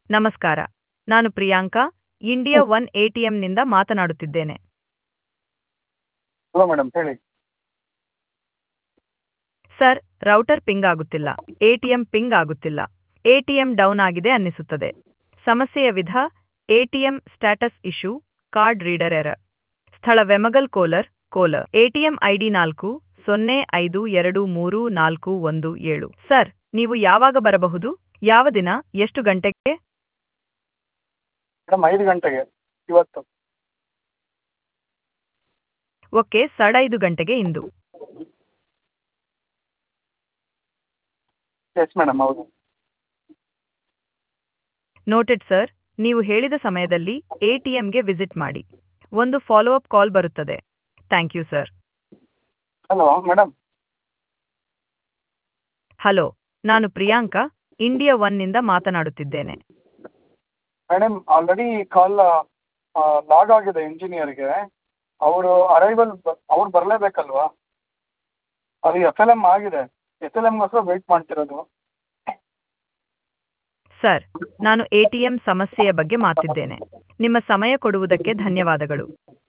ನಮಸ್ಕಾರ ನಾನು Priyanka India one ಎಟಿಎಂನಿಂದ ಮಾತನಾಡುತ್ತಿದ್ದೇನೆ ಹಲೋ ಮೇಡಮ್ ಹೇಳಿ ಸರ್ ರೌಟರ್ ಪಿಂಗ್ ಆಗುತ್ತಿಲ್ಲ ಎಟಿಎಂ ಪಿಂಗ್ ಆಗುತ್ತಿಲ್ಲ ಎಟಿಎಂ ಡೌನ್ ಆಗಿದೆ ಅನ್ನಿಸುತ್ತದೆ ಸಮಸ್ಯೆಯ ವಿಧ ATM status issue card reader error ಸ್ಥಳ ವೆಮಗಲ್ ಕೋಲರ್ ಕೋಲರ್ ಎಟಿಎಂ ಐಡಿ ನಾಲ್ಕು ಸೊನ್ನೆ ಐದು ಎರಡು ಮೂರು ನಾಲ್ಕು ಒಂದು ಏಳು ಸರ್ ನೀವು ಯಾವಾಗ ಬರಬಹುದು ಯಾವ ದಿನ ಎಷ್ಟು ಗಂಟೆಗೆ ಮೇಡಮ್ ಐದು ಗಂಟೆಗೆ ಇವತ್ತು ಓಕೆ ಸಾಡೆ ಐದು ಗಂಟೆಗೆ ಇಂದು ಎಸ್ ಮೇಡಮ್ ಹೌದು ನೋಟೆಡ್ ಸರ್ ನೀವು ಹೇಳಿದ ಸಮಯದಲ್ಲಿ ಎಟಿಎಂಗೆ ವಿಸಿಟ್ ಮಾಡಿ ಒಂದು ಫಾಲೋ ಅಪ್ ಕಾಲ್ ಬರುತ್ತದೆ thank you sir hello madam hello ನಾನು ಪ್ರಿಯಾಂಕಾ ಇಂಡಿಯಾ ಒನ್ನಿಂದ ಮಾತನಾಡುತ್ತಿದ್ದೇನೆ ಮೇಡಮ್ ಆಲ್ರೆಡಿ ಕಾಲ್ ಲಾಗ್ ಆಗಿದೆ ಇಂಜಿನಿಯರ್ಗೆ ಅವರು ಅರೈವಲ್ ಅವ್ರು ಬರಲೇಬೇಕಲ್ವಾ ಅದು ಎಫ್ ಎಲ್ ಎಮ್ ಆಗಿದೆ ಎಫ್ ಎಲ್ ಎಮ್ಗೋಸ್ಕರ ವೆಯ್ಟ್ ಮಾಡ್ತಿರೋದು ಸರ್ ನಾನು ಎಟಿಎಂ ಸಮಸ್ಯೆಯ ಬಗ್ಗೆ ಮಾತಿದ್ದೇನೆ ನಿಮ್ಮ ಸಮಯ ಕೊಡುವುದಕ್ಕೆ ಧನ್ಯವಾದಗಳು